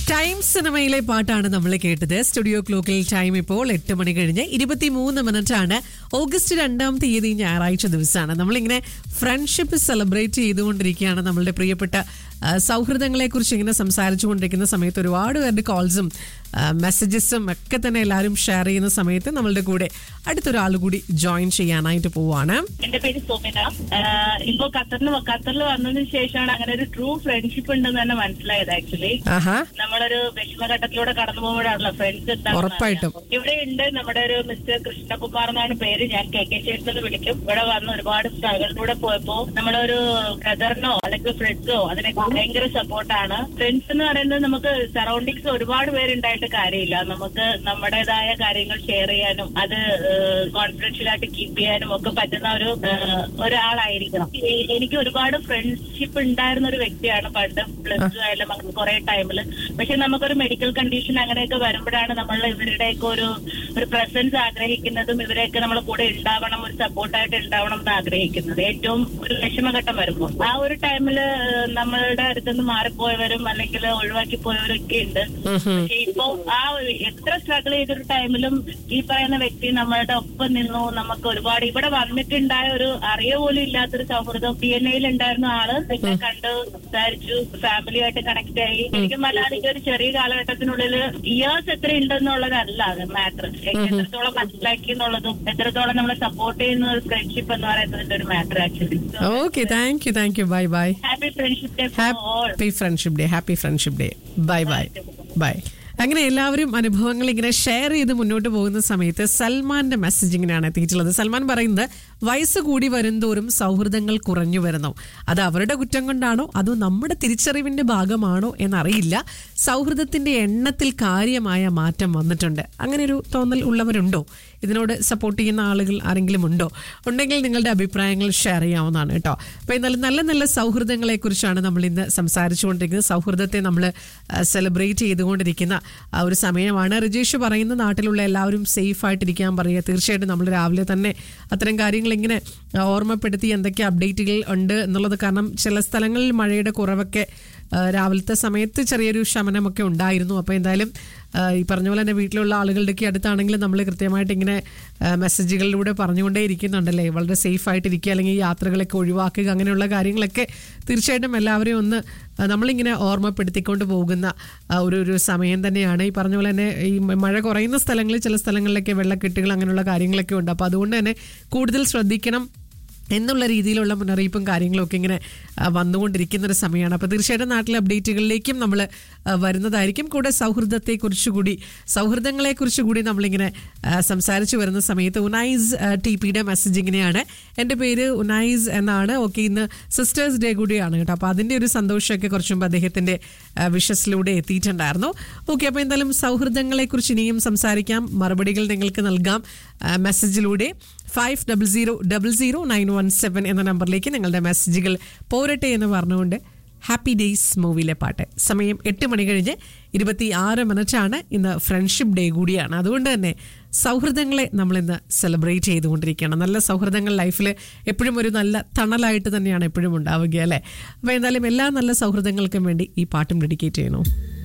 Time സിനിമയിലെ പാട്ടാണ് നമ്മൾ കേട്ടത് സ്റ്റുഡിയോ ക്ലോക്കിൽ ടൈം ഇപ്പോൾ എട്ട് മണി കഴിഞ്ഞ് ഇരുപത്തിമൂന്ന് മിനിറ്റ് ആണ് ഓഗസ്റ്റ് രണ്ടാം തീയതി ഞായറാഴ്ച ദിവസമാണ് നമ്മളിങ്ങനെ ഫ്രണ്ട്ഷിപ്പ് സെലിബ്രേറ്റ് ചെയ്തുകൊണ്ടിരിക്കുകയാണ് നമ്മളുടെ പ്രിയപ്പെട്ട ആ, സൗഹൃദങ്ങളെക്കുറിച്ച് ഇങ്ങനെ സംസാരിച്ചുകൊണ്ടിരിക്കുന്ന സമയത്ത് ഒരുപാട് പേരുടെ കോൾസും മെസ്സേജസും ഒക്കെ തന്നെ എല്ലാവരും ഷെയർ ചെയ്യുന്ന സമയത്ത് നമ്മളുടെ കൂടെ അടുത്തൊരാൾ കൂടി ജോയിൻ ചെയ്യാനായിട്ട് പോവാണ് എന്റെ പേര് സോമിന ആഹ് ഇപ്പൊ ഖത്തറിന് ഖത്തറിൽ വന്നതിന് ശേഷമാണ് അങ്ങനെ ഒരു ട്രൂ ഫ്രണ്ട്ഷിപ്പ് ഉണ്ടെന്ന് തന്നെ മനസ്സിലായത് ആക്ച്വലി ആഹാ നമ്മളൊരു വിഷമഘട്ടത്തിലൂടെ കടന്നു പോകുമ്പോഴാണല്ലോ ഫ്രണ്ട്സ് ഉറപ്പായിട്ടും. ഇവിടെ ഉണ്ട് നമ്മുടെ ഒരു മിസ്റ്റർ കൃഷ്ണകുമാർ എന്നാണ് പേര് ഞാൻ കെ കെ ചേർത്തത് വിളിക്കും ഇവിടെ വന്ന് ഒരുപാട് സ്ട്രഗിളിലൂടെ പോയപ്പോ നമ്മളൊരു ബ്രദറിനോ അല്ലെങ്കിൽ ഫ്രണ്ട്സോ അതിനൊക്കെ ഭയങ്കര സപ്പോർട്ടാണ് ഫ്രണ്ട്സ് എന്ന് പറയുന്നത് നമുക്ക് സറൗണ്ടിങ്സ് ഒരുപാട് പേരുണ്ടായിട്ട് കാര്യമില്ല നമുക്ക് നമ്മുടേതായ കാര്യങ്ങൾ ഷെയർ ചെയ്യാനും അത് കോൺഫിഡൻഷ്യൽ ആയിട്ട് കീപ്പ് ചെയ്യാനും ഒക്കെ പറ്റുന്ന ഒരു ആഹ്, ഒരാളായിരിക്കണം എ- എനിക്ക് ഒരുപാട് ഫ്രണ്ട്ഷിപ്പ് ഉണ്ടായിരുന്ന ഒരു വ്യക്തിയാണ് പണ്ട് പ്ലസ് ടു ആയാലും അങ്ങനെ കുറെ ടൈമിൽ പക്ഷെ നമുക്കൊരു മെഡിക്കൽ കണ്ടീഷൻ അങ്ങനെയൊക്കെ വരുമ്പോഴാണ് നമ്മൾ ഇവരുടെയൊക്കെ ഒരു ഒരു പ്രസൻസ് ആഗ്രഹിക്കുന്നതും ഇവരെയൊക്കെ നമ്മളെ കൂടെ ഉണ്ടാവണം ഒരു സപ്പോർട്ടായിട്ട് ഉണ്ടാവണം എന്ന് ആഗ്രഹിക്കുന്നത് ഏറ്റവും ഒരു വിഷമഘട്ടം വരുമ്പോൾ ആ ഒരു ടൈമിൽ നമ്മളുടെ അടുത്തുനിന്ന് മാറിപ്പോയവരും അല്ലെങ്കിൽ ഒഴിവാക്കി പോയവരൊക്കെ ഉണ്ട് പക്ഷെ ഇപ്പൊ ആ ഒരു എത്ര സ്ട്രഗിൾ ചെയ്തൊരു ടൈമിലും ഈ പറയുന്ന വ്യക്തി നമ്മളുടെ ഒപ്പം നിന്നു നമുക്ക് ഒരുപാട് ഇവിടെ വന്നിട്ടുണ്ടായ ഒരു അറിയ പോലും ഇല്ലാത്തൊരു സൗഹൃദം പി എൻ എയിൽ ഉണ്ടായിരുന്ന ആള് പിന്നെ കണ്ട് സംസാരിച്ചു ഫാമിലിയായിട്ട് കണക്ട് ആയി ശരിക്കും മലയാളിക്ക് ഒരു ചെറിയ കാലഘട്ടത്തിനുള്ളിൽ ഇയേഴ്സ് എത്ര ഉണ്ടെന്നുള്ളതല്ല മാറ്റർ എത്രത്തോളം മനസ്സിലാക്കി എന്നുള്ളതും എത്രത്തോളം നമ്മളെ സപ്പോർട്ട് ചെയ്യുന്ന ഒരു ഫ്രണ്ട്ഷിപ്പ് എന്ന് പറയുന്നതിന്റെ ഒരു matter actually okay thank you thank you bye bye happy friendship day for all happy friendship day happy friendship day bye bye bye അങ്ങനെ എല്ലാവരും അനുഭവങ്ങൾ ഇങ്ങനെ ഷെയർ ചെയ്ത് മുന്നോട്ട് പോകുന്ന സമയത്ത് സൽമാന്റെ മെസ്സേജ് ഇങ്ങനെയാണ് എത്തിയിട്ടുള്ളത് സൽമാൻ പറയുന്നത് വയസ്സ് കൂടി വരുംതോറും സൗഹൃദങ്ങൾ കുറഞ്ഞു വരുന്നു അത് അവരുടെ കുറ്റം കൊണ്ടാണോ അതോ നമ്മുടെ തിരിച്ചറിവിന്റെ ഭാഗമാണോ എന്നറിയില്ല സൗഹൃദത്തിന്റെ എണ്ണത്തിൽ കാര്യമായ മാറ്റം വന്നിട്ടുണ്ട് അങ്ങനെ ഒരു തോന്നൽ ഉള്ളവരുണ്ടോ ഇതിനോട് സപ്പോർട്ട് ചെയ്യുന്ന ആളുകൾ ആരെങ്കിലും ഉണ്ടോ ഉണ്ടെങ്കിൽ നിങ്ങളുടെ അഭിപ്രായങ്ങൾ ഷെയർ ചെയ്യാവുന്നതാണ് കേട്ടോ അപ്പോൾ എന്നാലും നല്ല നല്ല സൗഹൃദങ്ങളെ കുറിച്ചാണ് നമ്മൾ ഇന്ന് സംസാരിച്ചുകൊണ്ടിരിക്കുന്നത് സൗഹൃദത്തെ നമ്മൾ സെലിബ്രേറ്റ് ചെയ്തുകൊണ്ടിരിക്കുന്ന ആ ഒരു സമയമാണ് റിജേഷ് പറയുന്ന നാട്ടിലുള്ള എല്ലാവരും സേഫ് ആയിട്ടിരിക്കാൻ പറയുക തീർച്ചയായിട്ടും നമ്മൾ രാവിലെ തന്നെ അത്തരം കാര്യങ്ങൾ ഇങ്ങനെ ആ, ഓർമ്മപ്പെടുത്തി എന്തൊക്കെ അപ്ഡേറ്റുകൾ ഉണ്ട് എന്നുള്ളത് കാരണം ചില സ്ഥലങ്ങളിൽ മഴയുടെ കുറവൊക്കെ ആ, രാവിലത്തെ സമയത്ത് ചെറിയൊരു ശമനമൊക്കെ ഉണ്ടായിരുന്നു അപ്പോൾ എന്തായാലും ആ, ഈ പറഞ്ഞ പോലെ തന്നെ വീട്ടിലുള്ള ആളുകളുടെയൊക്കെ അടുത്താണെങ്കിൽ നമ്മൾ കൃത്യമായിട്ട് ഇങ്ങനെ ആ, മെസ്സേജുകളിലൂടെ പറഞ്ഞുകൊണ്ടേ ഇരിക്കുന്നുണ്ടല്ലേ വളരെ സേഫ് ആയിട്ടിരിക്കുക അല്ലെങ്കിൽ യാത്രകളൊക്കെ ഒഴിവാക്കുക അങ്ങനെയുള്ള കാര്യങ്ങളൊക്കെ തീർച്ചയായിട്ടും എല്ലാവരെയും ഒന്ന് ആ, നമ്മളിങ്ങനെ ഓർമ്മപ്പെടുത്തിക്കൊണ്ട് പോകുന്ന ആ, ഒരു ഒരു സമയം തന്നെയാണ് ഈ പറഞ്ഞ പോലെ തന്നെ ഈ മഴ കുറയുന്ന സ്ഥലങ്ങളിൽ ചില സ്ഥലങ്ങളിലൊക്കെ വെള്ളക്കെട്ടുകൾ അങ്ങനെയുള്ള കാര്യങ്ങളൊക്കെ ഉണ്ട് അപ്പോൾ അതുകൊണ്ട് തന്നെ കൂടുതൽ ശ്രദ്ധിക്കണം എന്നുള്ള രീതിയിലുള്ള മുന്നറിയിപ്പും കാര്യങ്ങളും ഒക്കെ ഇങ്ങനെ ആ, വന്നുകൊണ്ടിരിക്കുന്ന ഒരു സമയമാണ് അപ്പോൾ തീർച്ചയായിട്ടും നാട്ടിലെ അപ്ഡേറ്റുകളിലേക്കും നമ്മൾ ആ, വരുന്നതായിരിക്കും കൂടെ സൗഹൃദത്തെക്കുറിച്ച് കൂടി സൗഹൃദങ്ങളെക്കുറിച്ച് കൂടി നമ്മളിങ്ങനെ ആ, സംസാരിച്ച് വരുന്ന സമയത്ത് ഉനൈസ് ടി പിയുടെ മെസ്സേജ് ഇങ്ങനെയാണ് എൻ്റെ പേര് ഉനൈസ് എന്നാണ് ഓക്കെ ഇന്ന് സിസ്റ്റേഴ്സ് ഡേ കൂടിയാണ് കേട്ടോ അപ്പോൾ അതിൻ്റെ ഒരു സന്തോഷമൊക്കെ കുറച്ച് മുമ്പ് അദ്ദേഹത്തിൻ്റെ വിഷസിലൂടെ എത്തിയിട്ടുണ്ടായിരുന്നു ഓക്കെ അപ്പോൾ എന്തായാലും സൗഹൃദങ്ങളെക്കുറിച്ച് ഇനിയും സംസാരിക്കാം മറുപടികൾ നിങ്ങൾക്ക് നൽകാം ആ, മെസ്സേജിലൂടെ five double zero double zero nine one seven എന്ന നമ്പറിലേക്ക് നിങ്ങളുടെ മെസ്സേജുകൾ പോരട്ടെ എന്ന് പറഞ്ഞുകൊണ്ട് ഹാപ്പി ഡേയ്സ് മൂവിയിലെ പാട്ട് സമയം എട്ട് മണി കഴിഞ്ഞ് ഇരുപത്തി ആറ് മിനിറ്റാണ് ഇന്ന് ഫ്രണ്ട്ഷിപ്പ് ഡേ കൂടിയാണ് അതുകൊണ്ട് തന്നെ സൗഹൃദങ്ങളെ നമ്മളിന്ന് സെലിബ്രേറ്റ് ചെയ്തുകൊണ്ടിരിക്കുകയാണ് നല്ല സൗഹൃദങ്ങൾ ലൈഫിൽ എപ്പോഴും ഒരു നല്ല തണലായിട്ട് തന്നെയാണ് എപ്പോഴും ഉണ്ടാവുക അല്ലേ അപ്പോൾ എന്തായാലും എല്ലാ നല്ല സൗഹൃദങ്ങൾക്കും വേണ്ടി ഈ പാട്ടും ഡെഡിക്കേറ്റ് ചെയ്യണു